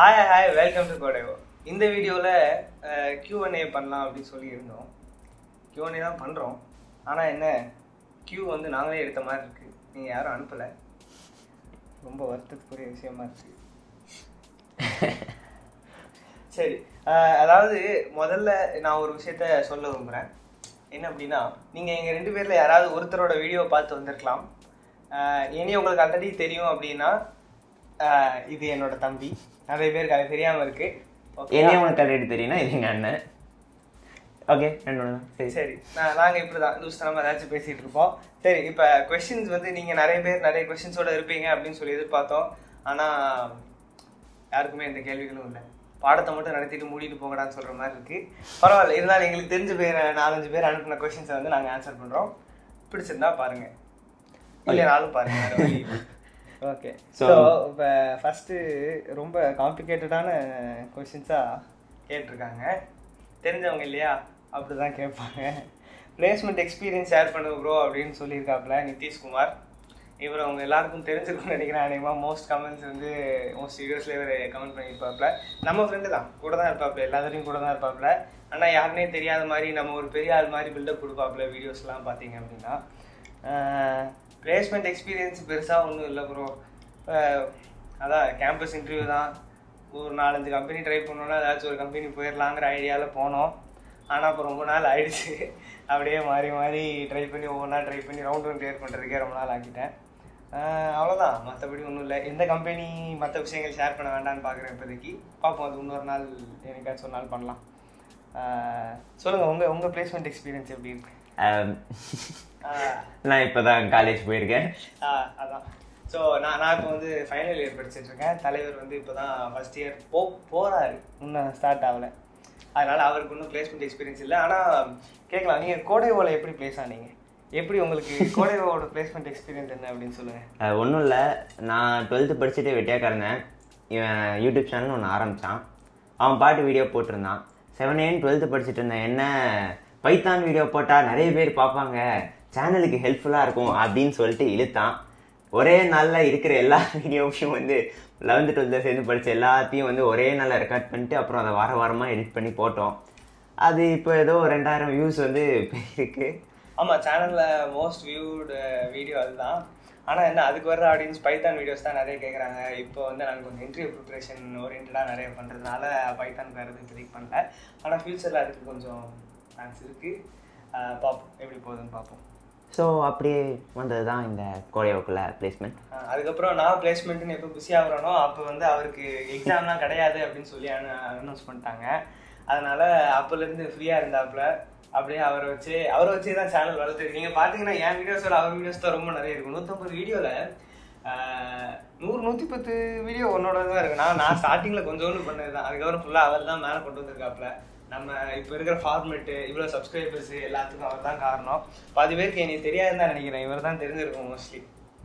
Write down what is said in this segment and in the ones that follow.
Hi hi welcome to கோடேவோ இந்த வீடியோவில் கியூஎன்ஏ பண்ணலாம் அப்படின்னு சொல்லி இருந்தோம் கியூஎன்ஏ தான் பண்ணுறோம் ஆனால் என்ன கியூ வந்து நாங்களே எடுத்த மாதிரி இருக்கு நீங்கள் யாரும் அனுப்பலை ரொம்ப வருத்தத்துக்குரிய விஷயமா இருக்கு சரி அஹ், அதாவது முதல்ல நான் ஒரு விஷயத்த சொல்ல விரும்புகிறேன் என்ன அப்படின்னா நீங்கள் எங்கள் ரெண்டு பேரில் யாராவது ஒருத்தரோட வீடியோ பார்த்து வந்திருக்கலாம் அஹ், இனி உங்களுக்கு ஆல்ரெடி தெரியும் அப்படின்னா அஹ், இது என்னோட தம்பி நிறைய பேருக்கு அது தெரியாமல் இருக்கு Okay. என்னைய உனக்கு ஆல்ரெடி தெரியும்னா இது எங்க அண்ணன் ஓகே ரெண்டு ஒன்று சரி சரி நான் நாங்கள் இப்படி தான் லூஸ்தனமாக ஏதாச்சும் பேசிகிட்டு இருப்போம் சரி இப்போ கொஷின்ஸ் வந்து நீங்கள் நிறைய பேர் நிறைய கொஷின்ஸோட இருப்பீங்க அப்படின்னு சொல்லி எதிர்பார்த்தோம் ஆனால் யாருக்குமே எந்த கேள்விகளும் இல்லை பாடத்தை மட்டும் நடத்திட்டு மூடிட்டு போங்கடான்னு சொல்கிற மாதிரி இருக்கு பரவாயில்ல இருந்தாலும் எங்களுக்கு தெரிஞ்ச பேர் நாலஞ்சு பேர் அனுப்பின கொஷின்ஸை வந்து நாங்கள் ஆன்சர் பண்ணுறோம் பிடிச்சிருந்தா பாருங்க இல்லைனாலும் பாருங்க ஓகே ஸோ So- இப்போ ஃபஸ்ட்டு ரொம்ப காம்ப்ளிகேட்டடான கொஷின்ஸாக கேட்டிருக்காங்க தெரிஞ்சவங்க இல்லையா அப்படி தான் கேட்பாங்க பிளேஸ்மெண்ட் எக்ஸ்பீரியன்ஸ் ஷேர் பண்ணுங்க ப்ரோ அப்படின்னு சொல்லியிருக்காப்புல நிதிஷ்குமார் இவர் அவங்க எல்லாருக்கும் தெரிஞ்சிருக்கும்னு நினைக்கிறேன் அநேகமாக மோஸ்ட் கமெண்ட்ஸ் வந்து மோஸ்ட் வீடியோஸில் இவர் கமெண்ட் பண்ணியிருப்பாப்புல நம்ம ஃப்ரெண்டு தான் கூட தான் இருப்பாப்புல எல்லாத்துலேயும் கூட தான் இருப்பாப்புல ஆனால் யாருனே தெரியாத மாதிரி நம்ம ஒரு பெரிய ஆள் மாதிரி பில்டப் கொடுப்பாப்புல வீடியோஸ்லாம் பார்த்தீங்க அப்படின்னா பிளேஸ்மெண்ட் எக்ஸ்பீரியன்ஸ் பெருசாக ஒன்றும் இல்லை ப்ரோ அதான் கேம்பஸ் இன்டர்வியூ தான் ஒரு நாலஞ்சு கம்பெனி ட்ரை பண்ணோன்னா ஏதாச்சும் ஒரு கம்பெனி போயிடலாங்கிற ஐடியாவில் போனோம் ஆனால் அப்போ ரொம்ப நாள் ஆயிடுச்சு அப்படியே மாறி மாறி ட்ரை பண்ணி ஒவ்வொன்றா ட்ரை பண்ணி ரவுண்ட் ஒன் கிளியர் பண்ணுறதுக்கே ரொம்ப நாள் ஆக்கிட்டேன் ஆஹ் அவ்வளோதான் மற்றபடி ஒன்றும் இல்லை எந்த கம்பெனி மற்ற விஷயங்கள் ஷேர் பண்ண வேண்டாம்னு பார்க்குறேன் இப்போதைக்கு பார்ப்போம் அது இன்னொரு நாள் என்னைக்காச்சும் ஒரு நாள் பண்ணலாம் ஆஹ் சொல்லுங்க உங்க உங்க பிளேஸ்மெண்ட் எக்ஸ்பீரியன்ஸ் எப்படி இருக்கு ஆம், ஆஹ் நான் இப்பதான் காலேஜ் போயிருக்கேன் ஆஹ் அதான் ஸோ நான் நான் இப்போ வந்து ஃபைனல் இயர் படிச்சிட்டு இருக்கேன் தலைவர் வந்து இப்போ தான் ஃபர்ஸ்ட் இயர் போ போறாரு இன்னும் ஸ்டார்ட் ஆகல அதனால அவருக்கு இன்னும் பிளேஸ்மெண்ட் எக்ஸ்பீரியன்ஸ் இல்லை ஆனால் கேட்கலாம் நீங்கள் கோடைவோல எப்படி பிளேஸ் ஆனீங்க எப்படி உங்களுக்கு கோடைவோட பிளேஸ்மெண்ட் எக்ஸ்பீரியன்ஸ் என்ன அப்படின்னு சொல்லுங்க ஒன்றும் இல்லை நான் டுவெல்த்து படிச்சுட்டு வெட்டியாக இருந்தேன் இவன் யூடியூப் சேனல் ஒன்று ஆரம்பித்தான் அவன் பாட்டு வீடியோ போட்டிருந்தான் செவன் ஏன் டுவெல்த்து படிச்சுட்டு இருந்தேன் என்ன பைத்தான் வீடியோ போட்டால் நிறைய பேர் பார்ப்பாங்க சேனலுக்கு ஹெல்ப்ஃபுல்லாக இருக்கும் அப்படின்னு சொல்லிட்டு இழுத்தான் ஒரே நாளில் இருக்கிற எல்லா வீடியோவையும் வந்து லெவன்த்து டுவெல்த்தில் சேர்ந்து படித்த எல்லாத்தையும் வந்து ஒரே நாளில் ரெக்கார்ட் பண்ணிட்டு அப்புறம் அதை வார வாரமாக எடிட் பண்ணி போட்டோம் அது இப்போ ஏதோ ரெண்டாயிரம் வியூஸ் வந்து போயிருக்கு ஆமாம் சேனலில் மோஸ்ட் வியூடு வீடியோ அதுதான் ஆனால் என்ன அதுக்கு வர்ற ஆடியன்ஸ் பைத்தான் வீடியோஸ் தான் நிறைய கேட்குறாங்க இப்போ வந்து நாங்கள் கொஞ்சம் இன்டர்வியூ ப்ரிப்ரேஷன் ஓரியன்டாக நிறைய பண்ணுறதுனால பைத்தான் வேறு எதுவும் கிளிக் பண்ணல ஆனால் ஃப்யூச்சரில் அதுக்கு கொஞ்சம் சான்ஸ் இருக்குது பார்ப்போம் எப்படி போகுதுன்னு பார்ப்போம் ஸோ அப்படியே வந்தது தான் இந்த கோடையோக்குள்ள பிளேஸ்மெண்ட் ஆஹ் அதுக்கப்புறம் நான் பிளேஸ்மெண்ட்னு எப்போ பிஸி ஆகுறனோ அப்போ வந்து அவருக்கு எக்ஸாம்லாம் கிடையாது அப்படின்னு சொல்லி அனௌன்ஸ் பண்ணிட்டாங்க அதனால அப்போலேருந்து ஃப்ரீயாக இருந்தாப்புல அப்படியே அவரை வச்சு அவரை வச்சு தான் சேனல் வளர்த்துருக்கு நீங்கள் பார்த்தீங்கன்னா என் வீடியோஸோட அவர் வீடியோஸ் தான் ரொம்ப நிறைய இருக்கும் நூற்றம்பது வீடியோவில் நூறு நூற்றி பத்து வீடியோ உன்னோட தான் இருக்கு நான் நான் ஸ்டார்டிங்கில் கொஞ்சோண்டு பண்ணது தான் அதுக்கப்புறம் ஃபுல்லாக அவர் தான் மேலே கொண்டு வந்திருக்காப்புல நம்ம இப்போ இருக்கிற ஃபார்மெட்டு இவ்வளோ சப்ஸ்கிரைபர்ஸ் எல்லாத்துக்கும் அவர் தான் காரணம் பாதி பேருக்கு எனக்கு தெரியாதுன்னு தான் நினைக்கிறேன் இவர் தான் தெரிஞ்சிருக்கும் மோஸ்ட்லி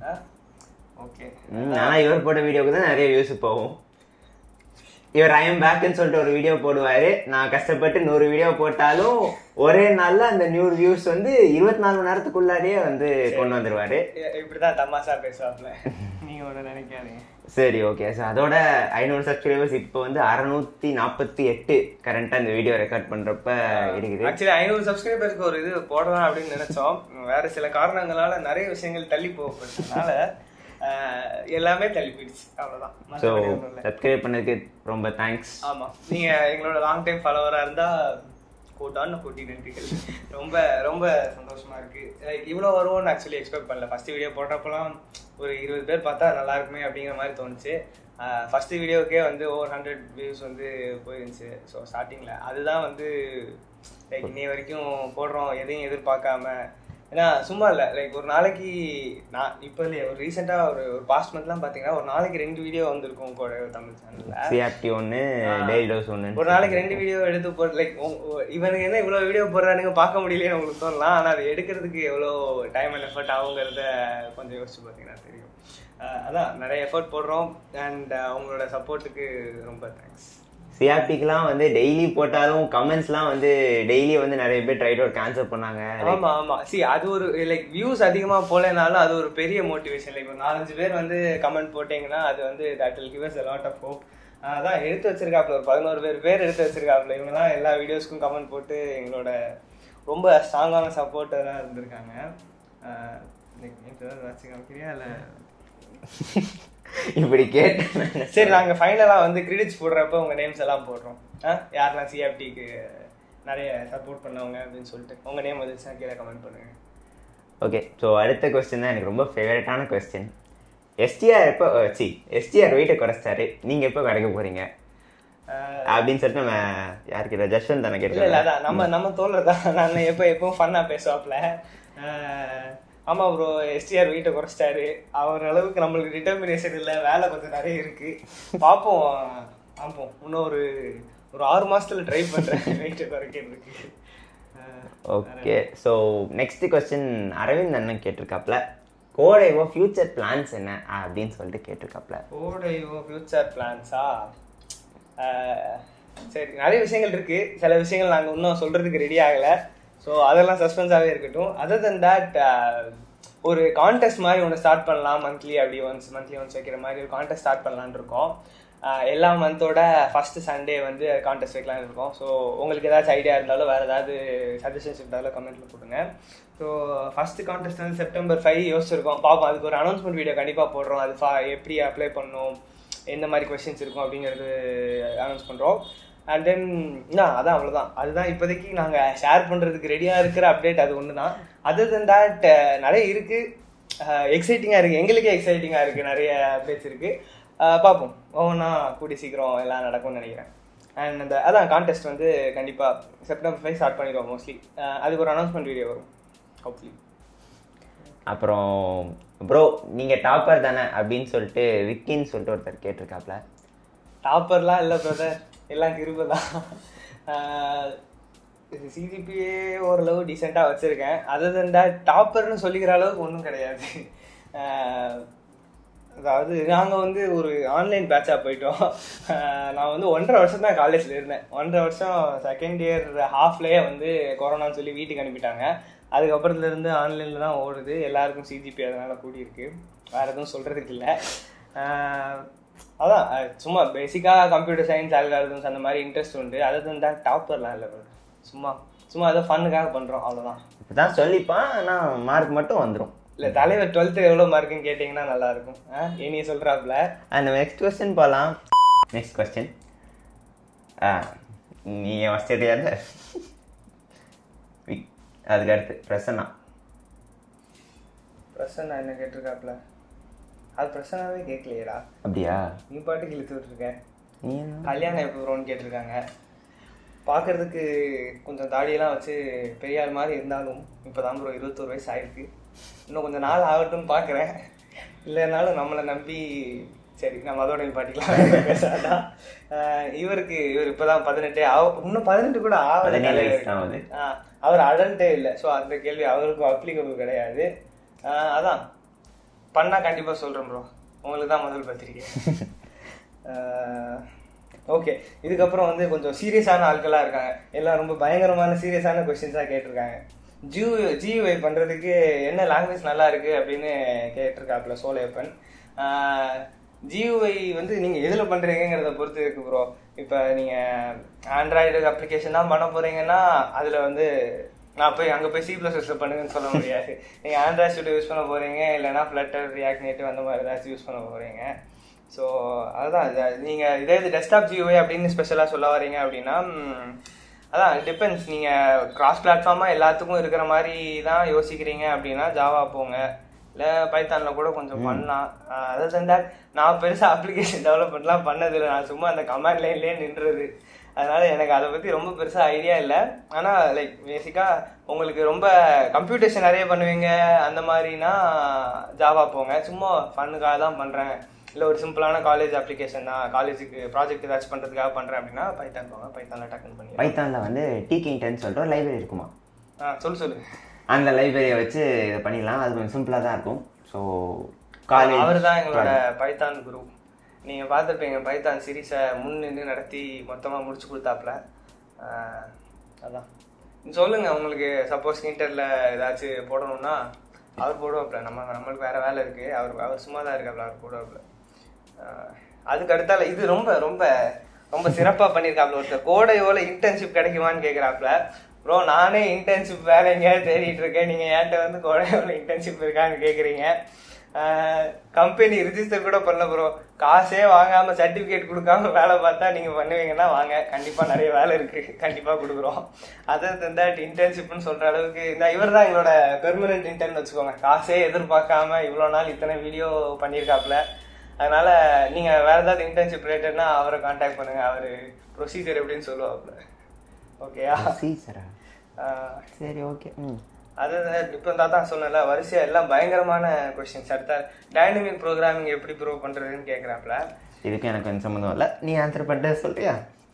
ஓகே ஆனால் இவர் போட்ட வீடியோக்கு தான் நிறைய வியூஸ் போகும் இவர் ஐஎம் பேக்குன்னு சொல்லிட்டு ஒரு வீடியோ போடுவாரு நான் கஷ்டப்பட்டு நூறு வீடியோ போட்டாலும் ஒரே நாள்ல அந்த நூறு வியூஸ் வந்து இருபத்தி நாலு மணி நேரத்துக்குள்ளாரியே வந்து கொண்டு வந்துருவாரு இப்படிதான் தமாஷா பேசுவாப்ல நீங்க ஒண்ணு நினைக்காதீங்க சரி ஓகே சார் அதோட ஐநூறு சப்ஸ்கிரைபர்ஸ் இப்போ வந்து அறுநூத்தி நாற்பத்தி எட்டு கரண்டா இந்த வீடியோ ரெக்கார்ட் பண்றப்ப இருக்குது ஆக்சுவலி ஐநூறு சப்ஸ்கிரைபருக்கு ஒரு இது போடலாம் அப்படின்னு நினைச்சோம் வேற சில காரணங்களால நிறைய விஷயங்கள் தள்ளி போகப்பட்டதுனால ஆஹ், எல்லாமே தள்ளி போயிடுச்சு அவ்வளவுதான் ஸோ மத்தபடி ஒண்ணும் இல்ல. சப்ஸ்கிரைப் பண்ணதுக்கு ரொம்ப தேங்க்ஸ் ஆமா நீங்க எங்களோட லாங் டைம் ஃபாலோவரா இருந்தா கோட்டான்னு கோட்டி நன்றிகள் ரொம்ப ரொம்ப சந்தோஷமா இருக்கு லைக் இவ்வளோ வருவோம்னு ஆக்சுவலி எக்ஸ்பெக்ட் பண்ணல ஃபர்ஸ்ட் வீடியோ போட்டப்பலாம் ஒரு இருபது பேர் பார்த்தா நல்லா இருக்குமே அப்படிங்கிற மாதிரி தோணுச்சு ஃபர்ஸ்ட் வீடியோக்கே வந்து ஓவர் ஹண்ட்ரட் வியூஸ் வந்து போயிருந்துச்சு ஸோ ஸ்டார்டிங்கில் அதுதான் வந்து லைக் இன்னை வரைக்கும் போடுறோம் எதையும் எதிர்பார்க்காம ஏன்னா சும்மா இல்லை லைக் ஒரு நாளைக்கு நான் இப்போ இல்லையே ஒரு ரீசெண்டாக ஒரு ஒரு பாஸ்ட் மந்த்லாம் பார்த்தீங்கன்னா ஒரு நாளைக்கு ரெண்டு வீடியோ வந்திருக்கும் கூட தமிழ் சேனலில் சிஆர்டி ஒன்று டெய்லி டோஸ் ஒன்று ஒரு நாளைக்கு ரெண்டு வீடியோ எடுத்து போட்டு லைக் இவனுக்கு என்ன இவ்வளோ வீடியோ போடுறானுங்க பார்க்க முடியலையே உங்களுக்கு தோணலாம் ஆனால் அது எடுக்கிறதுக்கு எவ்வளோ டைம் அண்ட் எஃபர்ட் ஆகுங்கிறத கொஞ்சம் யோசிச்சு பார்த்தீங்கன்னா தெரியும் அஹ் அதான் நிறைய எஃபர்ட் போடுறோம் அண்ட் உங்களோட சப்போர்ட்டுக்கு ரொம்ப தேங்க்ஸ் சிஆர்பிக்கெலாம் வந்து டெய்லி போட்டாலும் கமெண்ட்ஸ்லாம் வந்து டெய்லி வந்து நிறைய பேர் ட்ரைட் அவுட் கேன்சல் பண்ணாங்க ஆமா ஆமா சி அது ஒரு லைக் வியூஸ் அதிகமா போலனாலும் அது ஒரு பெரிய மோட்டிவேஷன் லைக் ஒரு நாலஞ்சு பேர் வந்து கமெண்ட் போட்டீங்கன்னா அது வந்து that will give us a lot of hope அதான் எடுத்து வச்சிருக்காப்புல ஒரு பதினோரு பேர் பேர் எடுத்து வச்சிருக்காப்புல இவங்க தான் எல்லா வீடியோஸ்க்கும் கமெண்ட் போட்டு எங்களோட ரொம்ப ஸ்ட்ராங்கான சப்போர்ட்டராக இருந்திருக்காங்க ஆஹ் இன்னைக்கு நேத்து ஏதாவது வச்சு காமிக்கிறியா இல்லை இப்படி கேட்டேன் சரி நாங்கள் ஃபைனலாக வந்து கிரெடிட்ஸ் போடுறப்ப உங்கள் நேம்ஸ் எல்லாம் போடுறோம் ஆ யாரெல்லாம் சிஆர்டிக்கு நிறைய சப்போர்ட் பண்ணவங்க அப்படின்னு சொல்லிட்டு உங்கள் நேம் வந்துச்சுன்னா கீழே கமெண்ட் பண்ணுங்க ஓகே ஸோ அடுத்த கொஸ்டின் தான் எனக்கு ரொம்ப ஃபேவரட்டான கொஸ்டின் எஸ்டிஆர் எப்போ சி எஸ்டிஆர் வெயிட்டை குறைச்சாரு நீங்கள் எப்போ கிடைக்க போறீங்க ஆஹ் அப்படின்னு சொல்லிட்டு நம்ம யாருக்கிட்ட ஜஸ்வந்த் தானே இல்ல இல்ல கேட்டேன் அதான் நம்ம நம்ம தோழர் தான் நான் எப்போ எப்பவும் ஃபன்னா பேசுவாப்ல ஆஹ் ஆமா ப்ரோ எஸ்டிஆர் வீட்டை குறைச்சிட்டாரு அவர் அளவுக்கு நம்மளுக்கு டிட்டர்மினேஷன் இல்லை வேலை கொஞ்சம் நிறைய இருக்கு பார்ப்போம் பார்ப்போம் இன்னும் ஒரு ஒரு ஆறு மாசத்துல ட்ரை பண்றேன் வெயிட்டை குறைக்கிறதுக்கு ah okay so next question Aravind அண்ணன் கேட்டிருக்காப்ல கோடைவோ ஃபியூச்சர் பிளான்ஸ் என்ன அப்படின்னு சொல்லிட்டு கேட்டிருக்காப்ல ஓடையோ ஃபியூச்சர் பிளான்ஸா சரி நிறைய விஷயங்கள் இருக்கு சில விஷயங்கள் நாங்கள் இன்னும் சொல்றதுக்கு ரெடி ஆகல ஸோ அதெல்லாம் சஸ்பென்ஸாகவே இருக்கட்டும் அதர் தன் தட் ஒரு கான்டெஸ்ட் மாதிரி ஒன்று ஸ்டார்ட் பண்ணலாம் மந்த்லி அப்படி ஒன்ஸ் மந்த்லி ஒன்ஸ் வைக்கிற மாதிரி ஒரு கான்டெஸ்ட் ஸ்டார்ட் பண்ணலான்னு இருக்கோம் ஆஹ் எல்லா மந்தோட ஃபர்ஸ்ட் சண்டே வந்து கான்டெஸ்ட் வைக்கலாம்னு இருக்கோம் ஸோ உங்களுக்கு ஏதாச்சும் ஐடியா இருந்தாலும் வேறு ஏதாவது சஜஷன்ஸ் இருந்தாலும் கமெண்ட்டில் போடுங்க ஸோ ஃபர்ஸ்ட் கான்டெஸ்ட் வந்து செப்டம்பர் ஃபைவ் யோசிச்சிருக்கோம் பார்ப்போம் அதுக்கு ஒரு அனௌன்ஸ்மெண்ட் வீடியோ கண்டிப்பாக போடுறோம் அது fa- எப்படி அப்ளை பண்ணணும் எந்த மாதிரி கொஸ்டின்ஸ் இருக்கும் அப்படிங்கிறது அனௌன்ஸ் பண்ணுறோம் அண்ட் தென் அதான் அவ்வளோதான் அதுதான் இப்போதைக்கு நாங்கள் ஷேர் பண்ணுறதுக்கு ரெடியாக இருக்கிற அப்டேட் அது ஒன்று தான் அதர் தென் தட் நிறைய இருக்குது எக்ஸைட்டிங்காக இருக்குது எங்களுக்கே எக்ஸைட்டிங்காக இருக்குது நிறைய அப்டேட்ஸ் இருக்குது பார்ப்போம் ஒவ்வொன்றா கூடி சீக்கிரம் எல்லாம் நடக்கும்னு நினைக்கிறேன் அண்ட் அந்த அதான் கான்டெஸ்ட் வந்து கண்டிப்பாக செப்டம்பர் ஃபைவ் ஸ்டார்ட் பண்ணிடுவோம் மோஸ்ட்லி அதுக்கு ஒரு அனௌன்ஸ்மெண்ட் வீடியோ வரும் ஹோப்ஃபுல்லி அப்புறம் ப்ரோ நீங்கள் டாப்பர் தானே அப்படின்னு சொல்லிட்டு விக்கின்னு சொல்லிட்டு ஒருத்தர் கேட்டிருக்காப்ல டாப்பர்லாம் இல்லை பிரதர் எல்லாம் கிருபை தான் சிஜிபிஏ ஓரளவு டீசெண்டாக வச்சுருக்கேன் அதர் தன் தட் டாப்பர்னு சொல்லிக்கிற அளவுக்கு ஒன்றும் கிடையாது ஆஹ் அதாவது நாங்கள் வந்து ஒரு ஆன்லைன் பேட்சாக போயிட்டோம் ஆஹ் நான் வந்து ஒன்றரை வருஷம் தான் காலேஜில் இருந்தேன் ஒன்றரை வருஷம் செகண்ட் இயர் ஹாஃப்லேயே வந்து கொரோனான்னு சொல்லி வீட்டுக்கு அனுப்பிட்டாங்க அதுக்கப்புறத்துலேருந்து ஆன்லைனில் தான் ஓடுது எல்லாருக்கும் சிஜிபி அதனால் கூடியிருக்கு வேறு எதுவும் சொல்கிறதுக்கு இல்லை ஆஹ் அதான் அஹ் சும்மா பேசிக்காக கம்ப்யூட்டர் சயின்ஸ் அல்காரிதம்ஸ் அந்த மாதிரி இன்ட்ரெஸ்ட் உண்டு அதை தான் டாப்பர்லாம் இல்லை brother. சும்மா சும்மா ஏதோ ஃபன்னுக்காக பண்ணுறோம் அவ்வளோதான் இப்போ தான் சொல்லிப்பான் ஆனால் மார்க் மட்டும் வந்துடும் இல்லை தலைவர் டுவெல்த்து எவ்வளோ மார்க்குன்னு கேட்டிங்கன்னா நல்லா இருக்கும் ஆ இனி சொல்கிறாப்புல அண்ட் நெக்ஸ்ட் கொஸ்டின் போகலாம் நெக்ஸ்ட் கொஸ்டின் நீங்கள் ஃபஸ்ட் தெரியாத விக் அதுக்கு அடுத்து பிரசன்னா பிரசன்னா என்ன கேட்டிருக்காப்புல அது பிரசன்னாவே கேட்கலையேடா அப்படியா நீ பாட்டுக்கு இழுத்து விட்டுருக்கேன் நீ என்ன கல்யாணம் எப்போ வரும்னு கேட்டிருக்காங்க பார்க்கறதுக்கு கொஞ்சம் தாடியெல்லாம் வச்சு பெரியார் மாதிரி இருந்தாலும் இப்போ தான் ப்ரோ இருபத்தோரு வயசு ஆயிருக்கு இன்னும் கொஞ்சம் நாள் ஆகட்டும்னு பார்க்குறேன் இல்லைனாலும் நம்மளை நம்பி சரி நம்ம அதோட நிப்பாட்டிக்கலாம் பேசாதான் ஆஹ் இவருக்கு இவர் இப்போதான் பதினெட்டே ஆக இன்னும் பதினெட்டு கூட ஆகல பதினேழு வயசு தான் ஆகுது. ஆஹ் அவர் அடல்ட்டே இல்லை ஸோ அந்த கேள்வி அவருக்கும் அப்ளிகபிள் கிடையாது ஆஹ் அதான் பண்ணா கண்டிப்பா சொல்றேன் ப்ரோ உங்களுக்கு தான் முதல் பத்திரிக்கை ஓகே இதுக்கப்புறம் வந்து கொஞ்சம் சீரியஸான ஆட்களா இருக்காங்க எல்லாம் ரொம்ப பயங்கரமான சீரியஸான கொஸ்டின்ஸாக கேட்டிருக்காங்க ஜியூ ஜியூஐ பண்றதுக்கு என்ன லாங்குவேஜ் நல்லா இருக்கு அப்படின்னு கேட்டிருக்காப்புல சோலையப்பன் ஜியூஐ வந்து நீங்க எதுல பண்றீங்கிறத பொறுத்து இருக்கு ப்ரோ இப்போ நீங்க ஆண்ட்ராய்டு அப்ளிகேஷன் தான் பண்ண போறீங்கன்னா அதுல வந்து நான் போய் அங்கே போய் சி ப்ளஸ் ப்ளஸ் பண்ணுங்கன்னு சொல்ல முடியாது நீங்கள் ஆண்ட்ராய்ட் ஸ்டுடியோ யூஸ் பண்ண போகிறீங்க இல்லைனா ஃப்ளட்டர் ரியாக்ட் நேட்டிவ் அந்த மாதிரி ஏதாச்சும் யூஸ் பண்ண போகிறீங்க ஸோ அதுதான் இது நீங்கள் இதே இது டெஸ்க்டாப் ஜியோவே அப்படின்னு ஸ்பெஷலாக சொல்ல வரீங்க அப்படின்னா ம், அதான் டிபெண்ட்ஸ் நீங்கள் கிராஸ் பிளாட்ஃபார்மாக எல்லாத்துக்கும் இருக்கிற மாதிரி தான் யோசிக்கிறீங்க அப்படின்னா ஜாவா போங்க இல்லை பைத்தானில் கூட கொஞ்சம் பண்ணலாம் அதை தந்தா நான் பெருசாக அப்ளிகேஷன் டெவலப்மெண்ட்லாம் பண்ணதில்லை நான் சும்மா அந்த கமாண்ட் லைன்லேயே நின்றுறது அதனால எனக்கு அதை பற்றி ரொம்ப பெருசாக ஐடியா இல்லை ஆனால் லைக் பேசிக்காக உங்களுக்கு ரொம்ப கம்ப்யூட்டேஷன் நிறைய பண்ணுவீங்க அந்த மாதிரினா ஜாவா போங்க சும்மா ஃபன்னுக்காக தான் பண்ணுறேன் இல்லை ஒரு சிம்பிளான காலேஜ் அப்ளிகேஷன் தான் காலேஜுக்கு ப்ராஜெக்ட் ஏதாச்சும் பண்ணுறதுக்காக பண்ணுறேன் அப்படின்னா பைத்தான் போங்க பைத்தானில் டக்குன்னு பண்ணி பைத்தானில் வந்து டிகே இன்டர்ன் சொல்லிட்டு ஒரு லைப்ரரி இருக்குமா ஆ சொல்லு சொல்லு அந்த லைப்ரரியை வச்சு இதை பண்ணிடலாம் அது கொஞ்சம் சிம்பிளாக தான் இருக்கும் ஸோ காலேஜ் அவர் தான் எங்களோட பைத்தான் குரு நீங்க பார்த்துருப்பீங்க பைத்தான் சீரீஸை முன் நின்று நடத்தி மொத்தமா முடிச்சு கொடுத்தாப்புல ஆஹ் அதான் சொல்லுங்க உங்களுக்கு சப்போஸ் இன்டர்ல ஏதாச்சும் போடணும்னா அவர் போடுவாப்புல நம்ம நம்மளுக்கு வேற வேலை இருக்கு அவர் அவர் சும்மா தான் இருக்காப்புல அவர் போடுவாப்புல ஆஹ் அதுக்கு அடுத்தால இது ரொம்ப ரொம்ப ரொம்ப சிறப்பா பண்ணியிருக்காப்ல ஒருத்தர் கோடையோல இன்டர்ன்ஷிப் கிடைக்குமான்னு கேக்குறாப்ல ப்ரோ நானே இன்டர்ன்ஷிப் வேற எங்கேயாவது தேடிட்டு இருக்கேன் நீங்க என்கிட்ட வந்து கோடையோல இன்டர்ன்ஷிப் இருக்கான்னு கேக்குறீங்க கம்பெனி ரிஜிஸ்டர் கூட பண்ணல ப்ரோ காசே வாங்காம சர்டிபிகேட் கொடுக்காம வேலை பார்த்தா நீங்க பண்ணுவீங்கன்னா வாங்க கண்டிப்பா நிறைய வேலை இருக்கு கண்டிப்பா கொடுக்குறோம் அதர் தன் தட் இன்டர்ன்ஷிப்னு சொல்ற அளவுக்கு இந்த இவர் தான் எங்களோட பெர்மனன்ட் இன்டர்ன் வச்சுக்கோங்க காசே எதிர்பார்க்காம இவ்வளோ நாள் இத்தனை வீடியோ பண்ணியிருக்காப்ல அதனால நீங்க வேற ஏதாவது இன்டர்ன்ஷிப் ரிலேட்டட்னா அவரை காண்டாக்ட் பண்ணுங்க அவரு ப்ரொசீஜர் எப்படின்னு சொல்லுவாப்ல ஓகேயா சீசரா சரி ஓகே ம் அது இப்போ தான் தான் சொன்னல வரிசையா எல்லாம் பயங்கரமான கொஸ்டின்ஸ் அடுத்த டைனமிக் ப்ரோக்ராமிங் எப்படி ப்ரூவ் பண்றதுன்னு கேட்குறாப்ல இதுக்கு எனக்கு கொஞ்சம் சம்மந்தம் இல்லை நீ ஆன்சர் பண்ணிட்டு சொல்றியா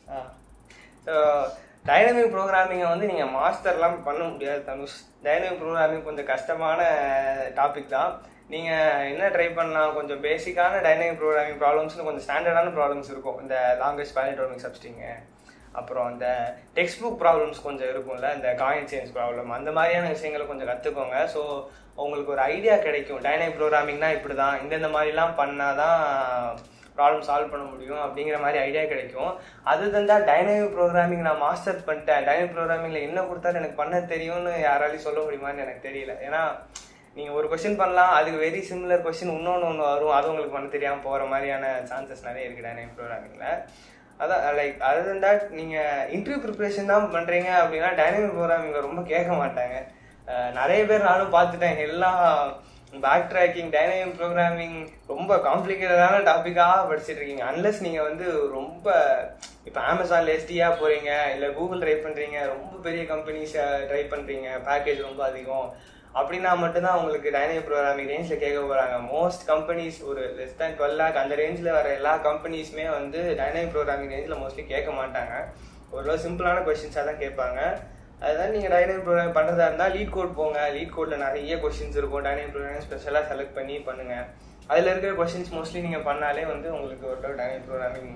ஸோ டைனமிக் ப்ரோக்ராமிங்கை வந்து நீங்கள் மாஸ்டர்லாம் பண்ண முடியாது தனுஷ் டைனமிக் ப்ரோக்ராமிங் கொஞ்சம் கஷ்டமான டாபிக் தான் நீங்கள் என்ன ட்ரை பண்ணலாம் கொஞ்சம் பேசிக்கான டைனமிக் ப்ரோக்ராமிங் ப்ராப்ளம்ஸ்னு கொஞ்சம் ஸ்டாண்டர்டான ப்ராப்ளம்ஸ் இருக்கும் இந்த லாங்குவேஜ் பேலிட்ரோமிக் சப்ஸ்டிங்கு அப்புறம் இந்த டெக்ஸ்ட் புக் ப்ராப்ளம்ஸ் கொஞ்சம் இருக்கும்ல இந்த காயின் சேஞ்ச் ப்ராப்ளம் அந்த மாதிரியான விஷயங்களை கொஞ்சம் கற்றுக்கோங்க ஸோ உங்களுக்கு ஒரு ஐடியா கிடைக்கும் டைனமிக் ப்ரோக்ராமிங்னா இப்படி தான் இந்தந்த மாதிரிலாம் பண்ணால் தான் ப்ராப்ளம் சால்வ் பண்ண முடியும் அப்படிங்கிற மாதிரி ஐடியா கிடைக்கும் அது தந்தா டைனமிக் ப்ரோக்ராமிங் நான் மாஸ்டர் பண்ணிட்டேன் டைனமிக் ப்ரோக்ராமிங்கில் என்ன கொடுத்தாலும் எனக்கு பண்ண தெரியும்னு யாராலையும் சொல்ல முடியுமான்னு எனக்கு தெரியல ஏன்னா நீங்கள் ஒரு கொஸ்டின் பண்ணலாம் அதுக்கு வெரி சிமிலர் கொஸ்டின் இன்னொன்று ஒன்று வரும் அது உங்களுக்கு பண்ண தெரியாமல் போகிற மாதிரியான சான்சஸ் நிறைய இருக்குது டைனமிக் ப்ரோக்ராமிங்கில் அதான் லைக் அதர் தன் தட் நீங்கள் இன்டர்வியூ ப்ரிப்பரேஷன் தான் பண்ணுறீங்க அப்படின்னா டைனமிக் ப்ரோக்ராமிங் ரொம்ப கேட்க மாட்டாங்க அஹ் நிறைய பேர் நானும் பார்த்துட்டேன் எல்லாம் பேக் ட்ராக்கிங் டைனமிக் ப்ரோக்ராமிங் ரொம்ப காம்ப்ளிகேட்டடான டாப்பிக்காக படிச்சுட்டு இருக்கீங்க அன்லெஸ் நீங்கள் வந்து ரொம்ப இப்போ அமேசான்ல எஸ்டியாக போகிறீங்க இல்லை கூகுள் ட்ரை பண்ணுறீங்க ரொம்ப பெரிய கம்பெனிஸ் ட்ரை பண்ணுறீங்க பேக்கேஜ் ரொம்ப அதிகம் அப்படின்னா மட்டும்தான் உங்களுக்கு டைனமிக் ப்ரோக்ராமிங் ரேஞ்சில் கேட்க போகிறாங்க மோஸ்ட் கம்பெனிஸ் ஒரு லெஸ் தேன் டுவெல் லேக் அந்த ரேஞ்சில் வர எல்லா கம்பெனிஸுமே வந்து டைனமிக் ப்ரோக்ராமிங் ரேஞ்சில் மோஸ்ட்லி கேட்க மாட்டாங்க ஓரளவு சிம்பிளான கொஸ்டின்ஸாக தான் கேட்பாங்க அதுதான் நீங்கள் டைனமிக் ப்ரோக்ராம் பண்ணுறதா இருந்தால் லீட் கோட் போங்க லீட் கோடில் நிறைய கொஸ்டின்ஸ் இருக்கும் டைனமிக் ப்ரோக்ராம் ஸ்பெஷலாக செலக்ட் பண்ணி பண்ணுங்கள் அதில் இருக்கிற கொஸ்டின்ஸ் மோஸ்ட்லி நீங்கள் பண்ணாலே வந்து உங்களுக்கு ஓரளவு டைனமிக் ப்ரோக்ராமிங்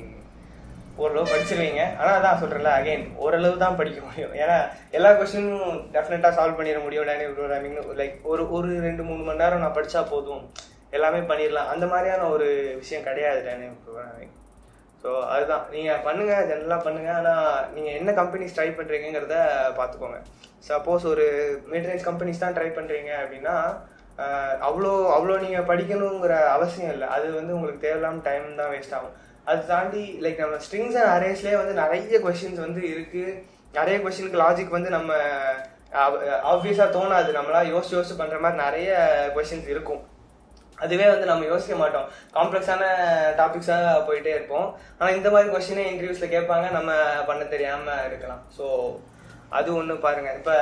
ஓரளவு படிச்சிருவீங்க ஆனால் அதான் சொல்கிறேன்ல அகைன் ஓரளவு தான் படிக்க முடியும் ஏன்னா எல்லா கொஸ்டினும் டெஃபினட்டாக சால்வ் பண்ணிட முடியும் டைனமிக் ப்ரோக்ராமிங் லைக் ஒரு ஒரு ரெண்டு மூணு மணி நேரம் நான் படித்தா போதும் எல்லாமே பண்ணிடலாம் அந்த மாதிரியான ஒரு விஷயம் கிடையாது டைனமிக் ப்ரோக்ராமிங் ஸோ அதுதான் நீங்கள் பண்ணுங்கள் ஜென்ரலாக பண்ணுங்கள் ஆனால் நீங்கள் என்ன கம்பெனிஸ் ட்ரை பண்ணுறீங்கிறத பார்த்துக்கோங்க சப்போஸ் ஒரு மெயின்டெனன்ஸ் கம்பெனிஸ் தான் ட்ரை பண்ணுறீங்க அப்படின்னா ஆஹ் அவ்வளோ அவ்வளோ நீங்கள் படிக்கணுங்கிற அவசியம் இல்லை அது வந்து உங்களுக்கு தேவையில்லாம டைம் தான் வேஸ்ட் ஆகும் அது தாண்டி லைக் நம்ம ஸ்ட்ரிங்ஸ் அண்ட் அரேஸ்லேயே வந்து நிறைய கொஷின்ஸ் வந்து இருக்குது நிறைய கொஷினுக்கு லாஜிக் வந்து நம்ம ஆப்வியஸாக தோணாது நம்மளா யோசிச்சு யோசிச்சு பண்ணுற மாதிரி நிறைய கொஷின்ஸ் இருக்கும் அதுவே வந்து நம்ம யோசிக்க மாட்டோம் காம்ப்ளெக்ஸான டாபிக்ஸாக போயிட்டே இருப்போம் ஆனால் இந்த மாதிரி கொஸ்டினே இன்டர்வியூஸில் கேட்பாங்க நம்ம பண்ண தெரியாமல் இருக்கலாம் ஸோ அது ஒன்று பாருங்க இப்போ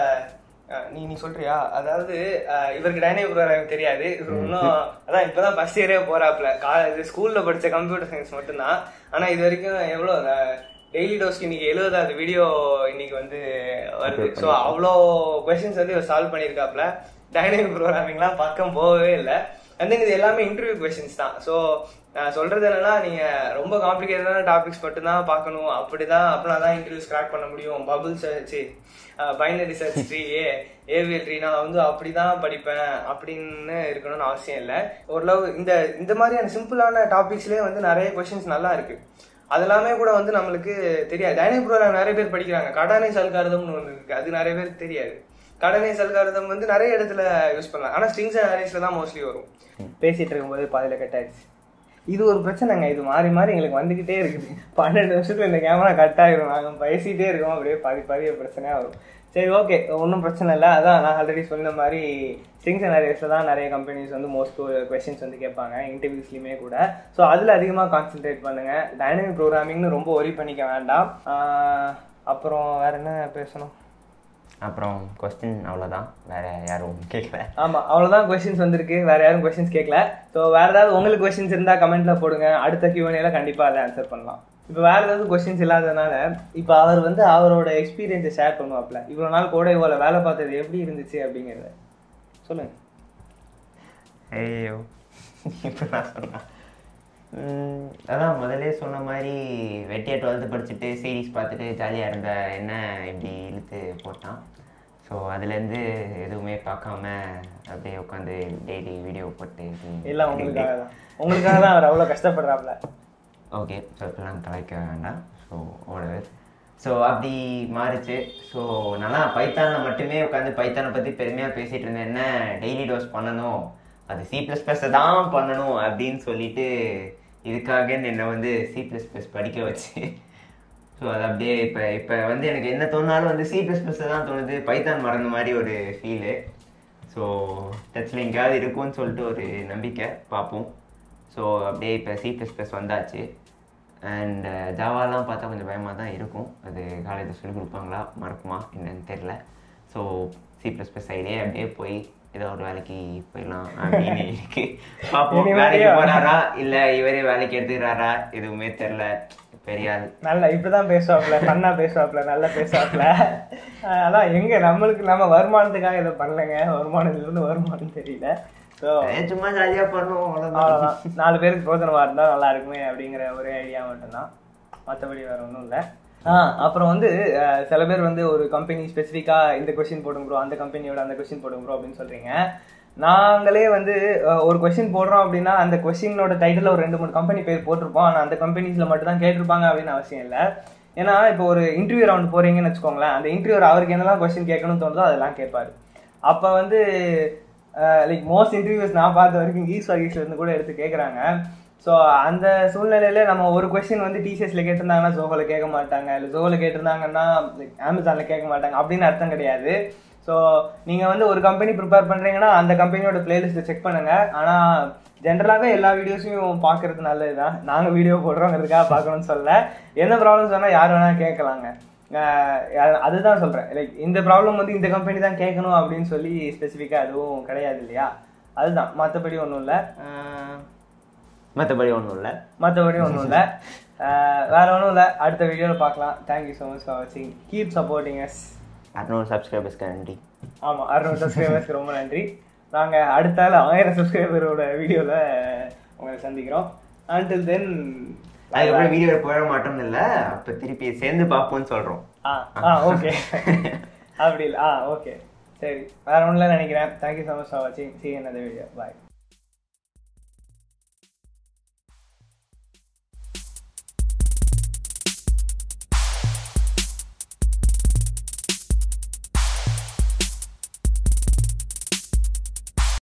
நீ நீ சொல்றியா அதாவது அஹ், இவருக்கு டைனமிக் ப்ரோக்ராம் தெரியாது இவர் இன்னும் அதான் இப்பதான் ஃபர்ஸ்ட் இயரே போறாப்ல காலேஜ் ஸ்கூல்ல படிச்ச கம்ப்யூட்டர் சயின்ஸ் மட்டும்தான் ஆனா இது வரைக்கும் எவ்வளோ டெய்லி டோஸ்க்கு இன்னைக்கு எழுபதாவது வீடியோ இன்னைக்கு வந்து வருது ஸோ அவ்வளோ கொஸ்டின்ஸ் வந்து இவர் சால்வ் பண்ணியிருக்காப்ல டைனமிக் ப்ரோக்ராமிங்லாம் பக்கம் போகவே இல்லை அண்ட் தென் இது எல்லாமே இன்டர்வியூ கொஸ்டின்ஸ் தான் ஸோ நான் சொல்றது என்னன்னா நீங்க ரொம்ப காம்ப்ளிகேட்டடான டாபிக்ஸ் மட்டும்தான் பார்க்கணும் அப்படிதான் அப்படின்னா தான் இன்டர்வியூஸ் கிராக் பண்ண முடியும் bubble search binary search tree A AVL tree நான் வந்து அப்படிதான் படிப்பேன் அப்படின்னு இருக்கணும்னு அவசியம் இல்லை ஓரளவு இந்த இந்த மாதிரியான சிம்பிளான டாபிக்ஸ்லேயே வந்து நிறைய கொஸ்டின்ஸ் நல்லா இருக்கு அதெல்லாமே கூட வந்து நம்மளுக்கு தெரியாது டைனிக் ப்ரோக்ராம் நிறைய பேர் படிக்கிறாங்க கடனை சல்காரதம்னு ஒன்று இருக்கு அது நிறைய பேர் தெரியாது கடனை சல்காரதம் வந்து நிறைய இடத்துல யூஸ் பண்ணலாம் ஆனால் ஸ்ட்ரிங்ஸ் அண்ட் அரேஸ்ல தான் மோஸ்ட்லி வரும் பேசிட்டு இருக்கும்போது பாதியில கட் ஆயிடுச்சு இது ஒரு பிரச்சனைங்க இது மாறி மாறி எங்களுக்கு வந்துகிட்டே இருக்குது பன்னெண்டு நிமிஷத்துல இந்த கேமரா கட் ஆயிரும் நாங்கள் பேசிட்டே இருக்கோம் அப்படியே பாதி பாதி பிரச்சனையா வரும் சரி ஓகே ஒன்றும் பிரச்சனை இல்லை அதான் நான் ஆல்ரெடி சொன்ன மாதிரி ஸ்ட்ரிங்ஸ் அண்ட் அரேஸில் தான் நிறைய கம்பெனிஸ் வந்து மோஸ்ட் கொஸ்டின்ஸ் வந்து கேட்பாங்க இன்டர்வியூஸ்லையுமே கூட ஸோ அதில் அதிகமாக கான்சென்ட்ரேட் பண்ணுங்க டைனமிக் ப்ரோக்ராமிங்னு ரொம்ப ஒரி பண்ணிக்க வேண்டாம் ஆஹ் அப்புறம் வேற என்ன பேசணும் அப்புறம் கொஸ்டின் அவ்வளோதான் வேற யாரும் கேட்கல ஆமா அவ்வளவுதான் கொஸ்டின்ஸ் வந்திருக்கு வேற யாரும் கொஸ்டின்ஸ் கேட்கல ஸோ வேற ஏதாவது உங்களுக்கு கொஸ்டின்ஸ் இருந்தா கமெண்ட்ல போடுங்க அடுத்த கியூஎன்ஏல கண்டிப்பா அதை ஆன்சர் பண்ணலாம் இப்போ வேற ஏதாவது கொஸ்டின்ஸ் இல்லாததுனால இப்போ அவர் வந்து அவரோட எக்ஸ்பீரியன்ஸை ஷேர் பண்ணுவாப்ல இவ்வளவு நாள் கூட இவ்வளோ வேலை பார்த்தது எப்படி இருந்துச்சு அப்படிங்கிறத சொல்லுங்க ஐயோ இப்போ நான் சொன்னேன் உம், அதான் முதல்ல சொன்ன மாதிரி வெட்டியா டுவெல்த்து படிச்சுட்டு சீரிஸ் பார்த்துட்டு ஜாலியாக இருந்த என்ன இப்படி இழுத்து போட்டான் ஸோ அதுலேருந்து எதுவுமே பார்க்காம அப்படியே உட்காந்து டெய்லி வீடியோ போட்டு எல்லாம் உங்களுக்காக தான் உங்களுக்காக தான் அவர் அவ்வளோ கஷ்டப்படுறாப்ல ஓகே ஸோ இப்பெல்லாம் கலைக்க வேண்டாம் ஸோ ஓடவர் ஸோ அப்படி மாறிச்சு ஸோ நல்லா பைத்தானில் மட்டுமே உட்காந்து பைத்தானை பற்றி பெருமையாக பேசிகிட்டு இருந்தேன் என்ன டெய்லி டோஸ் பண்ணணும் அது சி ப்ளஸ் ப்ளஸ்ஸை தான் பண்ணணும் அப்படின்னு சொல்லிட்டு இதுக்காக என்னை வந்து சி ப்ளஸ் ப்ளஸ் படிக்க வச்சு ஸோ அது அப்படியே இப்போ இப்போ வந்து எனக்கு என்ன தோணாலும் வந்து சி ப்ளஸ் ப்ளஸ் தான் தோணுது பைத்தான் மறந்த மாதிரி ஒரு ஃபீலு ஸோ டச்சில் எங்கேயாவது இருக்கும்னு சொல்லிட்டு ஒரு நம்பிக்கை பார்ப்போம் ஸோ அப்படியே இப்போ சி ப்ளஸ் ப்ளஸ் வந்தாச்சு அண்ட் ஜாவாலாம் பார்த்தா கொஞ்சம் பயமாக தான் இருக்கும் அது காலேஜில் சொல்லி கொடுப்பாங்களா மறக்குமா என்னன்னு தெரில ஸோ சி ப்ளஸ் ப்ளஸ் சைடே அப்படியே போய் ஏதோ ஒரு வேலைக்கு போயிடலாம் அப்படின்னு இருக்கு பார்ப்போம் இனி வேலைக்கு வேலையா? போறாரா இல்லை இவரே வேலைக்கு எடுத்துக்கிறாரா எதுவுமே தெரில பெரிய ஆள் நல்லா இப்படிதான் பேசுவாப்ல பண்ணா பேசுவாப்ல நல்லா பேசுவாப்ல அஹ் அதான் எங்க நம்மளுக்கு நம்ம வருமானத்துக்காக இதை பண்ணலங்க வருமானத்துல இருந்து வருமானம் தெரியல ஸோ அதே சும்மா ஜாலியாக பண்ணுவோம் அவ்வளோதான் அவ்வளோதான் நாலு பேருக்கு பிரோஜனமா இருந்தா நல்லா இருக்குமே அப்படிங்கிற ஒரே ஐடியா மட்டும்தான் மற்றபடி வேற ஒன்றும் இல்லை ஆ அப்புறம் வந்து அஹ், சில பேர் வந்து ஒரு கம்பெனி ஸ்பெசிஃபிக்காக இந்த கொஸ்டின் போடுங்க ப்ரோ அந்த கம்பெனியோட அந்த கொஸ்டின் போடுங்க ப்ரோ அப்படின்னு சொல்றீங்க நாங்களே வந்து அஹ், ஒரு கொஸ்டின் போடுறோம் அப்படின்னா அந்த கொஸ்டினோட டைட்டில் ஒரு ரெண்டு மூணு கம்பெனி பேர் போட்டிருப்போம் ஆனால் அந்த கம்பெனிஸில் மட்டும் தான் கேட்டிருப்பாங்க அப்படின்னு அவசியம் இல்லை ஏன்னா இப்போ ஒரு இன்டர்வியூ ரவுண்ட் போறீங்கன்னு வச்சுக்கோங்களேன் அந்த இன்டர்வியூ அவருக்கு என்னெல்லாம் கொஸ்டின் கேட்கணும்னு தோணுதோ அதெல்லாம் கேட்பாரு அப்போ வந்து லைக் மோஸ்ட் இன்டர்வியூஸ் நான் பார்த்த வரைக்கும் ஈஸ் வகீஸ்ல இருந்து கூட எடுத்து கேட்குறாங்க ஸோ அந்த சூழ்நிலையில நம்ம ஒரு கொஸ்டின் வந்து டிசிஎஸ்ல கேட்டிருந்தாங்கன்னா ஜோஹோல கேட்க மாட்டாங்க இல்லை ஜோஹோல கேட்டிருந்தாங்கன்னா லைக் அமேசான்ல கேட்க மாட்டாங்க அப்படின்னு அர்த்தம் கிடையாது ஸோ நீங்க வந்து ஒரு கம்பெனி ப்ரிப்பேர் பண்றீங்கன்னா அந்த கம்பெனியோட பிளேலிஸ்ட்டை செக் பண்ணுங்க ஆனா ஜென்ரலாகவே எல்லா வீடியோஸையும் பார்க்கறது நல்லதுதான் நாங்க வீடியோ போடுறோங்கிறதுக்காக பார்க்கணும்னு சொல்ல என்ன ப்ராப்ளம் சொன்னா யார் வேணா கேட்கலாங்க ஆஹ் அது- அதுதான் சொல்றேன் லைக் இந்த ப்ராப்ளம் வந்து இந்த கம்பெனி தான் கேட்கணும் அப்படின்னு சொல்லி ஸ்பெசிஃபிக்கா எதுவும் கிடையாது இல்லையா அதுதான் மற்றபடி ஒன்றும் இல்லை மற்றபடி ஒன்றும் இல்லை மற்றபடி ஒன்றும் இல்லை வேற ஒன்றும் இல்லை அடுத்த வீடியோவில் பார்க்கலாம் தேங்க்யூ ஸோ மச் ஃபார் வாட்சிங் கீப் சப்போர்ட்டிங் எஸ் அறுநூறு சப்ஸ்கிரைபர்ஸ்க்கு நன்றி ஆமாம் அறுநூறு சப்ஸ்கிரைபர்ஸ்க்கு ரொம்ப நன்றி நாங்கள் அடுத்த ஆள் ஆயிரம் சப்ஸ்கிரைபரோட வீடியோவில் உங்களை சந்திக்கிறோம் அன்டில் தென் அதுக்கப்புறம் வீடியோ போட மாட்டோம்னு இல்லை அப்போ திருப்பி சேர்ந்து பார்ப்போம்னு சொல்கிறோம் ஆ ஆ ஓகே அப்படி இல்லை ஆ ஓகே சரி வேற ஒன்றும் நினைக்கிறேன் தேங்க்யூ ஸோ மச் ஃபார் வாட்சிங் சி another வீடியோ பாய்